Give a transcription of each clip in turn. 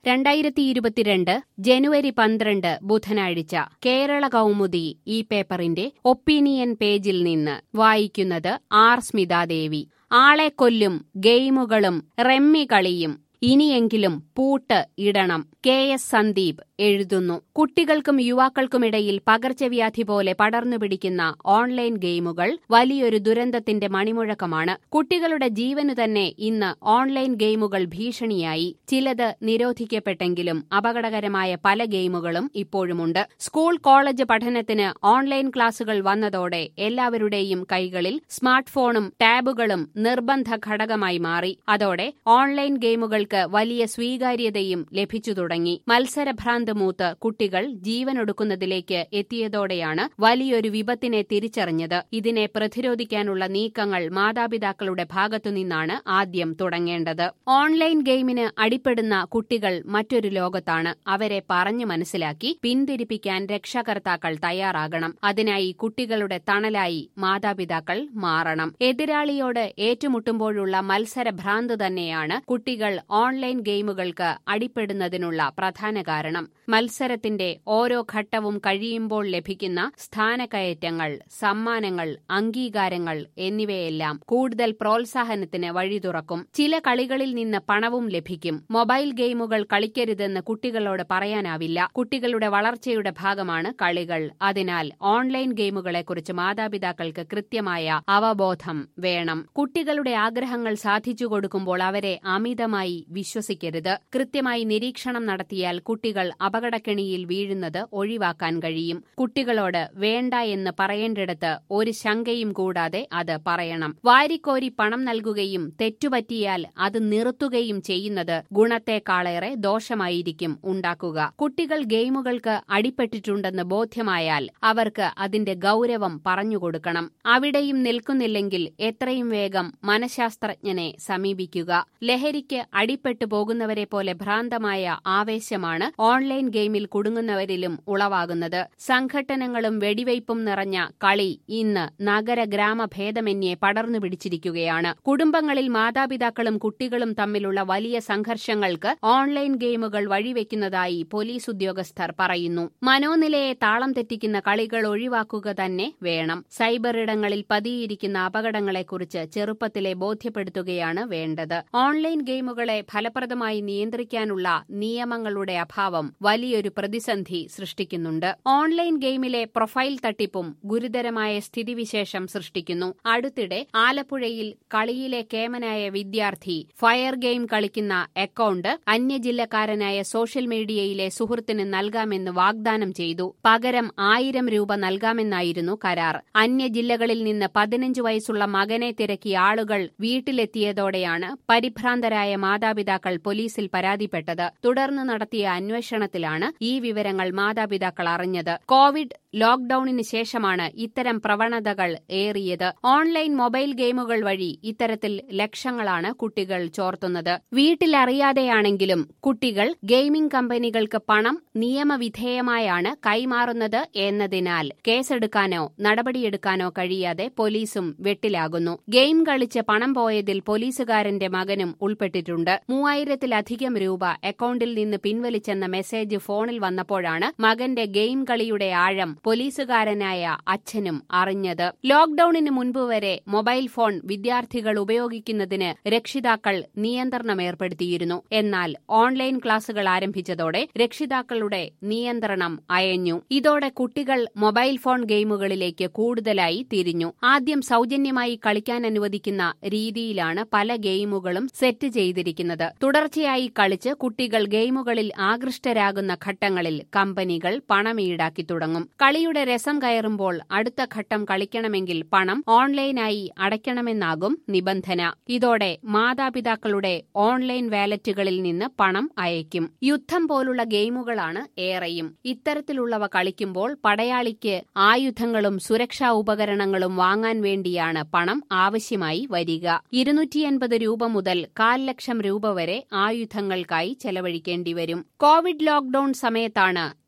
രണ്ടായിരത്തി ഇരുപത്തിരണ്ട് ജനുവരി പന്ത്രണ്ട് ബുധനാഴ്ച കേരള കൗമുദി ഈ പേപ്പറിന്റെ ഒപ്പീനിയൻ പേജിൽ നിന്ന് വായിക്കുന്നത് ആർ സ്മിതാദേവി ആളെ കൊല്ലും ഗെയിമുകളും റെമ്മി കളിയും ഇനിയെങ്കിലും പൂട്ട് ഇടണം കെ എസ് സന്ദീപ് എഴുതുന്നു കുട്ടികൾക്കും യുവാക്കൾക്കുമിടയിൽ പകർച്ചവ്യാധി പോലെ പടർന്നു പിടിക്കുന്ന ഓൺലൈൻ ഗെയിമുകൾ വലിയൊരു ദുരന്തത്തിന്റെ മണിമുഴക്കമാണ് കുട്ടികളുടെ ജീവനു തന്നെ ഇന്ന് ഓൺലൈൻ ഗെയിമുകൾ ഭീഷണിയായി ചിലത് നിരോധിക്കപ്പെട്ടെങ്കിലും അപകടകരമായ പല ഗെയിമുകളും ഇപ്പോഴുമുണ്ട് സ്കൂൾ കോളേജ് പഠനത്തിന് ഓൺലൈൻ ക്ലാസുകൾ വന്നതോടെ എല്ലാവരുടെയും കൈകളിൽ സ്മാർട്ട് ഫോണും ടാബുകളും നിർബന്ധ ഘടകമായി മാറി അതോടെ ഓൺലൈൻ ഗെയിമുകൾക്ക് വലിയ സ്വീകാര്യതയും ലഭിച്ചു തുടങ്ങി മത്സരഭ്രാന്ത് മൂത്ത് കുട്ടികൾ ജീവനൊടുക്കുന്നതിലേക്ക് എത്തിയതോടെയാണ് വലിയൊരു വിപത്തിനെ തിരിച്ചറിഞ്ഞത് ഇതിനെ പ്രതിരോധിക്കാനുള്ള നീക്കങ്ങൾ മാതാപിതാക്കളുടെ ഭാഗത്തുനിന്നാണ് ആദ്യം തുടങ്ങേണ്ടത് ഓൺലൈൻ ഗെയിമിന് അടിപ്പെടുന്ന കുട്ടികൾ മറ്റൊരു ലോകത്താണ് അവരെ പറഞ്ഞു മനസ്സിലാക്കി പിന്തിരിപ്പിക്കാൻ രക്ഷകർത്താക്കൾ തയ്യാറാകണം അതിനായി കുട്ടികളുടെ തണലായി മാതാപിതാക്കൾ മാറണം എതിരാളിയോട് ഏറ്റുമുട്ടുമ്പോഴുള്ള മത്സരഭ്രാന്ത് തന്നെയാണ് കുട്ടികൾ ഓൺലൈൻ ഗെയിമുകൾക്ക് അടിപ്പെടുന്നതിനുള്ള പ്രധാന കാരണം മത്സരത്തിന്റെ ഓരോ ഘട്ടവും കഴിയുമ്പോൾ ലഭിക്കുന്ന സ്ഥാനക്കയറ്റങ്ങൾ സമ്മാനങ്ങൾ അംഗീകാരങ്ങൾ എന്നിവയെല്ലാം കൂടുതൽ പ്രോത്സാഹനത്തിന് വഴി തുറക്കും ചില കളികളിൽ നിന്ന് പണവും ലഭിക്കും മൊബൈൽ ഗെയിമുകൾ കളിക്കരുതെന്ന് കുട്ടികളോട് പറയാനാവില്ല കുട്ടികളുടെ വളർച്ചയുടെ ഭാഗമാണ് കളികൾ അതിനാൽ ഓൺലൈൻ ഗെയിമുകളെക്കുറിച്ച് മാതാപിതാക്കൾക്ക് കൃത്യമായ അവബോധം വേണം കുട്ടികളുടെ ആഗ്രഹങ്ങൾ സാധിച്ചു കൊടുക്കുമ്പോൾ അവരെ അമിതമായി വിശ്വസിക്കരുത് കൃത്യമായി നിരീക്ഷണം നടത്തിയാൽ കുട്ടികൾ അപകടക്കെണിയിൽ വീഴുന്നത് ഒഴിവാക്കാൻ കഴിയും കുട്ടികളോട് വേണ്ട എന്ന് പറയേണ്ടിടത്ത് ഒരു ശങ്കയും കൂടാതെ അത് പറയണം വാരിക്കോരി പണം നൽകുകയും തെറ്റുപറ്റിയാൽ അത് നിർത്തുകയും ചെയ്യുന്നത് ഗുണത്തെക്കാളേറെ ദോഷമായിരിക്കും ഉണ്ടാക്കുക കുട്ടികൾ ഗെയിമുകൾക്ക് അടിപ്പെട്ടിട്ടുണ്ടെന്ന് ബോധ്യമായാൽ അവർക്ക് അതിന്റെ ഗൗരവം പറഞ്ഞുകൊടുക്കണം അവിടെയും നിൽക്കുന്നില്ലെങ്കിൽ എത്രയും വേഗം മനഃശാസ്ത്രജ്ഞനെ സമീപിക്കുക ലഹരിക്ക് അടിപ്പെട്ടു പോകുന്നവരെ പോലെ ഭ്രാന്തമായ ആവേശമാണ് ഓൺലൈൻ ഗെയിമിൽ കുടുങ്ങുന്നവരിലും ഉളവാകുന്നത് സംഘട്ടനങ്ങളും വെടിവയ്പും നിറഞ്ഞ കളി ഇന്ന് നഗര ഗ്രാമ ഭേദമന്യേ പടർന്നു പിടിച്ചിരിക്കുകയാണ് കുടുംബങ്ങളിൽ മാതാപിതാക്കളും കുട്ടികളും തമ്മിലുള്ള വലിയ സംഘർഷങ്ങൾക്ക് ഓൺലൈൻ ഗെയിമുകൾ വഴിവെക്കുന്നതായി പോലീസ് ഉദ്യോഗസ്ഥർ പറയുന്നു മനോനിലയെ താളം തെറ്റിക്കുന്ന കളികൾ ഒഴിവാക്കുക തന്നെ വേണം സൈബർ ഇടങ്ങളിൽ പതിയിരിക്കുന്ന അപകടങ്ങളെക്കുറിച്ച് ചെറുപ്പത്തിലെ ബോധ്യപ്പെടുത്തുകയാണ് വേണ്ടത് ഓൺലൈൻ ഗെയിമുകളെ ഫലപ്രദമായി നിയന്ത്രിക്കാനുള്ള നിയമങ്ങളുടെ അഭാവം വലിയൊരു പ്രതിസന്ധി സൃഷ്ടിക്കുന്നുണ്ട് ഓൺലൈൻ ഗെയിമിലെ പ്രൊഫൈൽ തട്ടിപ്പും ഗുരുതരമായ സ്ഥിതിവിശേഷം സൃഷ്ടിക്കുന്നു അടുത്തിടെ ആലപ്പുഴയിൽ കളിയിലെ കേമനായ വിദ്യാർത്ഥി ഫയർ ഗെയിം കളിക്കുന്ന അക്കൌണ്ട് അന്യജില്ലക്കാരനായ സോഷ്യൽ മീഡിയയിലെ സുഹൃത്തിന് നൽകാമെന്ന് വാഗ്ദാനം ചെയ്തു പകരം ആയിരം രൂപ നൽകാമെന്നായിരുന്നു കരാർ അന്യജില്ലകളിൽ നിന്ന് പതിനഞ്ച് വയസ്സുള്ള മകനെ തിരക്കി ആളുകൾ വീട്ടിലെത്തിയതോടെയാണ് പരിഭ്രാന്തരായ മാതാപിതാക്കൾ പോലീസിൽ പരാതിപ്പെട്ടത് തുടർന്ന് നടത്തിയ അന്വേഷണത്തിലാണ് ഈ വിവരങ്ങൾ മാതാപിതാക്കൾ അറിഞ്ഞത് കോവിഡ് ലോക്ഡൌണിന് ശേഷമാണ് ഇത്തരം പ്രവണതകൾ ഏറിയത് ഓൺലൈൻ മൊബൈൽ ഗെയിമുകൾ വഴി ഇത്തരത്തിൽ ലക്ഷങ്ങളാണ് കുട്ടികൾ ചോർത്തുന്നത് വീട്ടിലറിയാതെയാണെങ്കിലും കുട്ടികൾ ഗെയിമിംഗ് കമ്പനികൾക്ക് പണം നിയമവിധേയമായാണ് കൈമാറുന്നത് എന്നതിനാൽ കേസെടുക്കാനോ നടപടിയെടുക്കാനോ കഴിയാതെ പോലീസും വെട്ടിലാകുന്നു ഗെയിം കളിച്ച് പണം പോയതിൽ പോലീസുകാരന്റെ മകനും ഉൾപ്പെട്ടിട്ടുണ്ട് മൂവായിരത്തിലധികം രൂപ അക്കൌണ്ടിൽ നിന്ന് പിൻവലിച്ചെന്ന മെസ്സേജ് ഫോണിൽ വന്നപ്പോഴാണ് മകന്റെ ഗെയിം കളിയുടെ ആഴം പോലീസുകാരനായ അച്ഛനും അറിഞ്ഞത് ലോക്ഡൌണിന് മുൻപ് വരെ മൊബൈൽ ഫോൺ വിദ്യാർത്ഥികൾ ഉപയോഗിക്കുന്നതിന് രക്ഷിതാക്കൾ നിയന്ത്രണം ഏർപ്പെടുത്തിയിരുന്നു എന്നാൽ ഓൺലൈൻ ക്ലാസുകൾ ആരംഭിച്ചതോടെ രക്ഷിതാക്കളുടെ നിയന്ത്രണം അയഞ്ഞു ഇതോടെ കുട്ടികൾ മൊബൈൽ ഫോൺ ഗെയിമുകളിലേക്ക് കൂടുതലായി തിരിഞ്ഞു ആദ്യം സൗജന്യമായി കളിക്കാൻ അനുവദിക്കുന്ന രീതിയിലാണ് പല ഗെയിമുകളും സെറ്റ് ചെയ്തിരിക്കുന്നത് തുടർച്ചയായി കളിച്ച് കുട്ടികൾ ഗെയിമുകളിൽ ആകൃഷ്ടരാകുന്ന ഘട്ടങ്ങളിൽ കമ്പനികൾ പണം ഈടാക്കി തുടങ്ങും കളിയുടെ രസം കയറുമ്പോൾ അടുത്ത ഘട്ടം കളിക്കണമെങ്കിൽ പണം ഓൺലൈനായി അടയ്ക്കണമെന്നാകും നിബന്ധന ഇതോടെ മാതാപിതാക്കളുടെ ഓൺലൈൻ വാലറ്റുകളിൽ നിന്ന് പണം അയക്കും യുദ്ധം പോലുള്ള ഗെയിമുകളാണ് ഏറെയും ഇത്തരത്തിലുള്ളവ കളിക്കുമ്പോൾ പടയാളിക്ക് ആയുധങ്ങളും സുരക്ഷാ ഉപകരണങ്ങളും വാങ്ങാൻ വേണ്ടിയാണ് പണം ആവശ്യമായി വരിക ഇരുന്നൂറ്റിയൻപത് രൂപ മുതൽ കാൽ ലക്ഷം രൂപ വരെ ആയുധങ്ങൾക്കായി ചെലവഴിക്കേണ്ടി വരും കോവിഡ് ലോക്ഡൌൺ സമയത്താണ്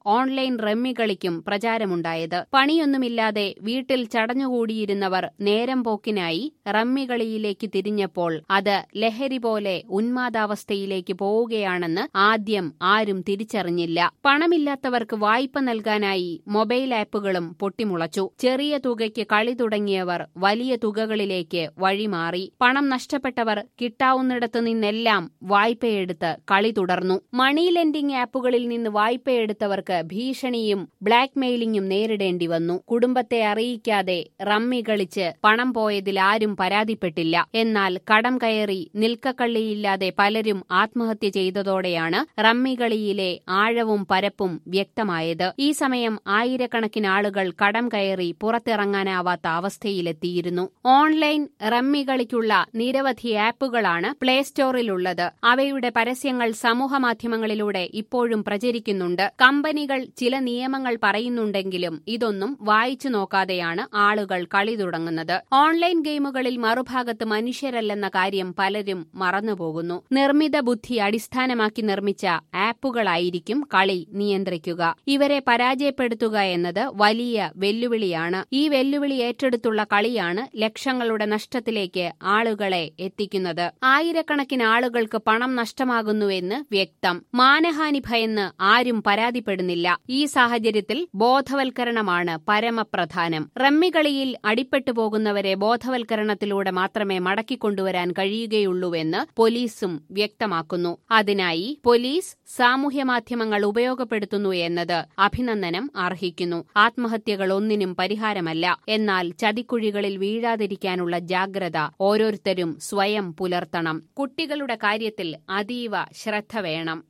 ഓൺലൈൻ റമ്മികളിക്കും പ്രചാരമുണ്ടായത് പണിയൊന്നുമില്ലാതെ വീട്ടിൽ ചടഞ്ഞുകൂടിയിരുന്നവർ നേരം പോക്കിനായി റമ്മികളിയിലേക്ക് തിരിഞ്ഞപ്പോൾ അത് ലഹരി പോലെ ഉന്മാദാവസ്ഥയിലേക്ക് പോവുകയാണെന്ന് ആദ്യം ആരും തിരിച്ചറിഞ്ഞില്ല പണമില്ലാത്തവർക്ക് വായ്പ നൽകാനായി മൊബൈൽ ആപ്പുകളും പൊട്ടിമുളച്ചു ചെറിയ തുകയ്ക്ക് കളി തുടങ്ങിയവർ വലിയ തുകകളിലേക്ക് വഴിമാറി പണം നഷ്ടപ്പെട്ടവർ കിട്ടാവുന്നിടത്തു നിന്നെല്ലാം വായ്പയെടുത്ത് കളി തുടർന്നു മണി ലെൻഡിംഗ് ആപ്പുകളിൽ നിന്ന് വായ്പയെടുത്തവർക്ക് ഭീഷണിയും ബ്ലാക്ക് മെയിലിംഗും നേരിടേണ്ടി വന്നു കുടുംബത്തെ അറിയിക്കാതെ റമ്മി കളിച്ച് പണം പോയതിൽ ആരും പരാതിപ്പെട്ടില്ല എന്നാൽ കടം കയറി നിൽക്കക്കള്ളിയില്ലാതെ പലരും ആത്മഹത്യ ചെയ്തതോടെയാണ് റമ്മികളിയിലെ ആഴവും പരപ്പും വ്യക്തമായത് ഈ സമയം ആയിരക്കണക്കിന് ആളുകൾ കടം കയറി പുറത്തിറങ്ങാനാവാത്ത അവസ്ഥയിലെത്തിയിരുന്നു ഓൺലൈൻ റമ്മികളിക്കുള്ള നിരവധി ആപ്പുകളാണ് പ്ലേ സ്റ്റോറിലുള്ളത് അവയുടെ പരസ്യങ്ങൾ സമൂഹമാധ്യമങ്ങളിലൂടെ ഇപ്പോഴും പ്രചരിക്കുന്നുണ്ട് കമ്പനികൾ ചില നിയമങ്ങൾ പറയുന്നുണ്ടെങ്കിലും ഇതൊന്നും വായിച്ചു നോക്കാതെയാണ് ആളുകൾ കളി തുടങ്ങുന്നത് ഓൺലൈൻ ഗെയിമുകളിൽ മറുഭാഗത്ത് മനുഷ്യരല്ലെന്ന കാര്യം പലരും മറന്നുപോകുന്നു നിർമ്മിത ബുദ്ധി അടിസ്ഥാനമാക്കി നിർമ്മിച്ച ആപ്പുകളായിരിക്കും കളി നിയന്ത്രിക്കുക ഇവരെ പരാജയപ്പെടുത്തുക എന്നത് വലിയ വെല്ലുവിളിയാണ് ഈ വെല്ലുവിളി ഏറ്റെടുത്തുള്ള കളിയാണ് ലക്ഷങ്ങളുടെ നഷ്ടത്തിലേക്ക് ആളുകളെ എത്തിക്കുന്നത് ആയിരക്കണക്കിന് ആളുകൾക്ക് പണം നഷ്ടമാകുന്നുവെന്ന് വ്യക്തം മാനഹാനി ഭയന്ന് ആരും പരാതിപ്പെടുന്നില്ല ഈ സാഹചര്യത്തിൽ ബോധവൽക്കരണമാണ് പരമപ്രധാനം റമ്മികളിയിൽ അടിപ്പെട്ടു പോകുന്നവരെ ബോധവൽക്കരണത്തിലൂടെ മാത്രമേ മടക്കിക്കൊണ്ടുവരാൻ കഴിയുകയുള്ളൂവെന്ന് പോലീസും വ്യക്തമാക്കുന്നു അതിനായി പോലീസ് സാമൂഹ്യമാധ്യമങ്ങൾ ഉപയോഗപ്പെടുത്തുന്നു എന്നത് അഭിനന്ദനം അർഹിക്കുന്നു ആത്മഹത്യകൾ ഒന്നിനും പരിഹാരമല്ല എന്നാൽ ചതിക്കുഴികളിൽ വീഴാതിരിക്കാനുള്ള ജാഗ്രത ഓരോരുത്തരും സ്വയം പുലർത്തണം കുട്ടികളുടെ കാര്യത്തിൽ അതീവ ശ്രദ്ധ വേണം